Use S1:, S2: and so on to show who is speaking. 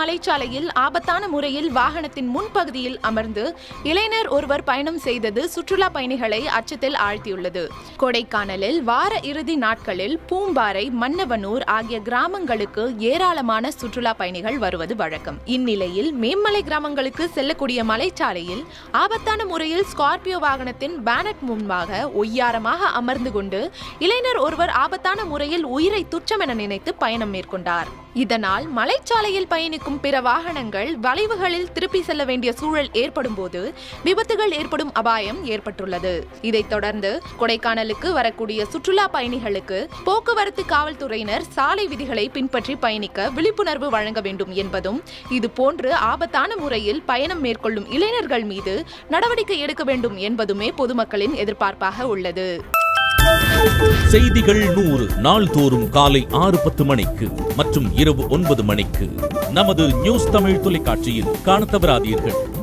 S1: மலைச்சாலையில் ஆபத்தான முறையில் வாகனத்தின் முன்பகுதியில் அமர்ந்து இளைஞர் ஒருவர் பயணம் செய்தது சுற்றுலா பயணிகளை அச்சத்தில் ஆழ்த்தியுள்ளது கொடைக்கானலில் வார இறுதி நாட்களில் பூம்பாறை மன்னவனூர் ஆகிய கிராமங்களுக்கு ஏராளமான சுற்றுலா பயணிகள் வருவது வழக்கம் இந்நிலையில் மேம்மலை கிராமங்களுக்கு செல்லக்கூடிய மலைச்சாலையில் ஆபத்தான முறையில் ஸ்கார்பியோ வாகனத்தின் பேனட் முன்பாக ஒய்யாரமாக அமர்ந்து கொண்டு இளைஞர் ஒருவர் ஆபத்தான முறையில் உயிரை துச்சமென நினைத்து பயணம் மேற்கொண்டார் இதனால் மலைச்சாலையில் பயணிக்கும் பிற வாகனங்கள் வளைவுகளில் திருப்பி செல்ல வேண்டிய சூழல் ஏற்படும் போது விபத்துகள் ஏற்படும் அபாயம் ஏற்பட்டுள்ளது இதைத் தொடர்ந்து கொடைக்கானலுக்கு வரக்கூடிய சுற்றுலா பயணிகளுக்கு போக்குவரத்து காவல்துறையினர் சாலை விதிகளை பின்பற்றி பயணிக்க விழிப்புணர்வு வழங்க வேண்டும் என்பதும் இது போன்று ஆபத்தான முறையில் பயணம் மேற்கொள்ளும் இளைஞர்கள் மீது நடவடிக்கை எடுக்க வேண்டும் என்பதுமே பொதுமக்களின் எதிர்பார்ப்பாக உள்ளது
S2: செய்திகள் நூறு நாள்தோறும் காலை ஆறு பத்து மணிக்கு மற்றும் இரவு ஒன்பது மணிக்கு நமது நியூஸ் தமிழ் தொலைக்காட்சியில் காணத் தவறாதீர்கள்